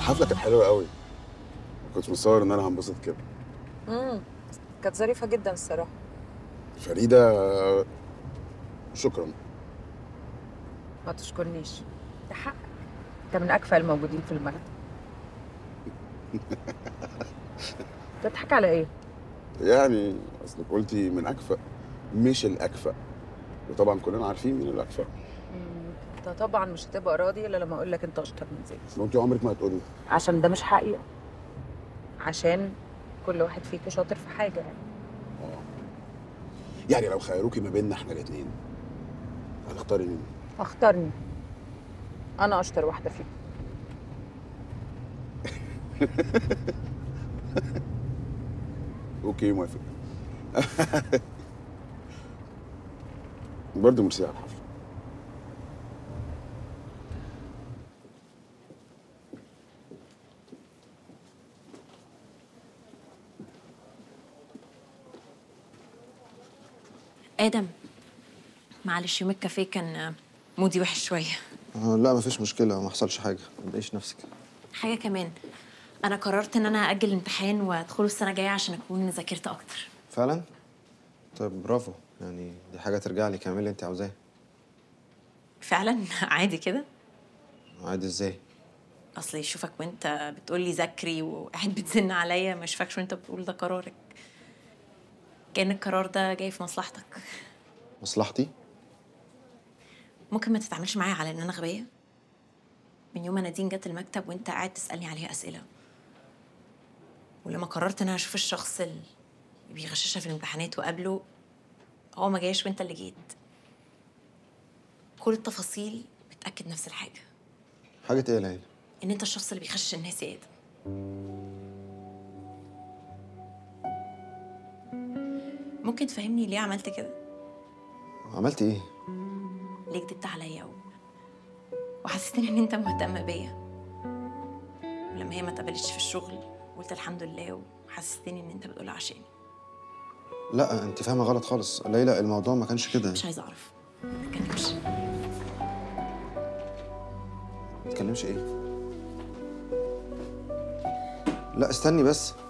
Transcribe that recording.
الحفله كانت حلوه قوي ما كنتش متصور ان انا هنبسط كده امم كانت ظريفه جدا الصراحه فريده شكرا ما تشكرنيش ده حقك انت من اكفأ الموجودين في المكتب بتضحك على ايه يعني اصلك قلتي من اكفأ مش الاكفأ وطبعا كلنا عارفين مين الاكفأ مم، انت طبعا مش هتبقى راضي الا لما اقول لك انت اشطر من زيد ما انت عمرك ما هتقولي عشان ده مش حقيقه عشان كل واحد فيكم شاطر في حاجه يعني اه يعني لو خيروكي ما بيننا احنا الاثنين هتختاري مين؟ اختارني انا اشطر واحده فيكم اوكي موافق برضه ميرسي على الحفله ادم معلش يوم الكافيه كان مودي وحش شويه آه لا مفيش مشكلة ما حصلش حاجة ما تضايقش نفسك حاجه كمان انا قررت ان انا اجل الامتحان وادخله السنه الجايه عشان اكون ذاكرت اكتر فعلا؟ طيب برافو يعني دي حاجة ترجع لك اعملي اللي انت عاوزاه فعلا عادي كده عادي ازاي؟ اصل يشوفك وانت بتقولي ذاكري وقاعد بتزن عليا ما يشوفكش وانت بتقول ده قرارك كان القرار ده جاي في مصلحتك مصلحتي؟ ممكن ما تتعاملش معايا على ان انا غبيه من يوم ما نادين جت المكتب وانت قاعد تسالني عليها اسئله ولما قررت ان انا اشوف الشخص اللي بيغششها في الامتحانات وقابله هو ما جاش وانت اللي جيت كل التفاصيل بتاكد نفس الحاجه حاجة ايه يا ليلى؟ ان انت الشخص اللي بيغشش الناس يا ادم ممكن تفهمني ليه عملت كده عملت ايه؟ ليه كدبت عليا و... وحسستني ان انت مهتم بيا ولما هي ما اتقبلتش في الشغل قلت الحمد لله وحسستني ان انت بتقول عشاني لا انت فاهمة غلط خالص ليلى الموضوع ما كانش كده مش عايزه اعرف ما تتكلمش ما تتكلمش ايه؟ لا استني بس